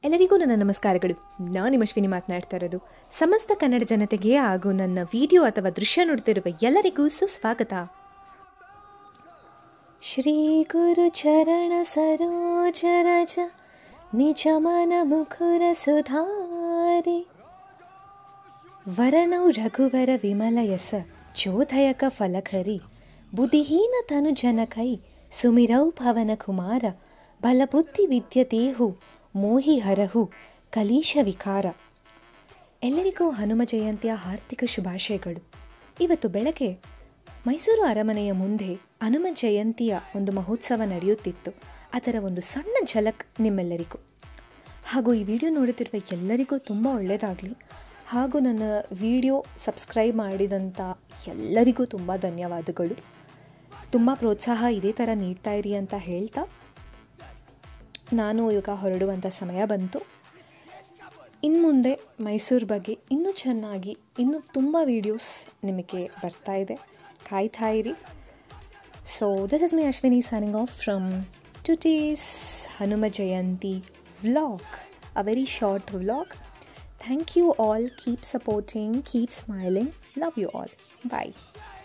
ಎಲ್ಲರಿಗೂ ನನ್ನ ನಮಸ್ಕಾರಗಳು ನಾನು ನಿಮ್ಮ ಅಶ್ವಿನಿ ಮಾತನಾಡ್ತಾ ಇರೋದು ಸಮಸ್ತ ಕನ್ನಡ ಜನತೆಗೆ ಹಾಗೂ ನನ್ನ ವಿಡಿಯೋ ಅಥವಾ ದೃಶ್ಯ ನೋಡ್ತಿರುವ ಎಲ್ಲರಿಗೂ ಸುಸ್ವಾಗತ ಶ್ರೀ ಗುರು ಚರಣ ಸರೋಜ ರಜ ನಿಜ ಮನ ಮುಖುರ ಸುಧಾರಿ ವರನೌ ರಘುವರ ವಿಮಲ ಯಸ ಚೋದಯಕ ಫಲಕರಿ ಬುದ್ಧಿಹೀನ ತನು ಜನಕೈ ಸುಮಿರೌ ಭವನ ಕುಮಾರ ಬಲಬುದ್ಧಿ ವಿದ್ಯತೇಹು ಮೋಹಿ ಹರಹು ಕಲೀಶ ವಿಕಾರ ಎಲ್ಲರಿಗೂ ಹನುಮ ಜಯಂತಿಯ ಹಾರ್ದಿಕ ಶುಭಾಶಯಗಳು ಇವತ್ತು ಬೆಳಗ್ಗೆ ಮೈಸೂರು ಅರಮನೆಯ ಮುಂದೆ ಹನುಮ ಜಯಂತಿಯ ಒಂದು ಮಹೋತ್ಸವ ನಡೆಯುತ್ತಿತ್ತು ಅದರ ಒಂದು ಸಣ್ಣ ಝಲಕ್ ನಿಮ್ಮೆಲ್ಲರಿಗೂ ಹಾಗೂ ಈ ವಿಡಿಯೋ ನೋಡುತ್ತಿರುವ ಎಲ್ಲರಿಗೂ ತುಂಬ ಒಳ್ಳೆಯದಾಗಲಿ ಹಾಗೂ ನನ್ನ ವಿಡಿಯೋ ಸಬ್ಸ್ಕ್ರೈಬ್ ಮಾಡಿದಂಥ ಎಲ್ಲರಿಗೂ ತುಂಬ ಧನ್ಯವಾದಗಳು ತುಂಬ ಪ್ರೋತ್ಸಾಹ ಇದೇ ಥರ ನೀಡ್ತಾ ಇರಿ ಅಂತ ಹೇಳ್ತಾ ನಾನು ಈಗ ಹೊರಡುವಂಥ ಸಮಯ ಬಂತು ಇನ್ನು ಮುಂದೆ ಮೈಸೂರು ಬಗ್ಗೆ ಇನ್ನೂ ಚೆನ್ನಾಗಿ ಇನ್ನೂ ತುಂಬ ವೀಡಿಯೋಸ್ ನಿಮಗೆ ಬರ್ತಾ ಇದೆ ಕಾಯ್ತಾ ಇರಿ so this is my Ashwini signing off from today's Hanuma Jayanti vlog a very short vlog thank you all keep supporting keep smiling love you all bye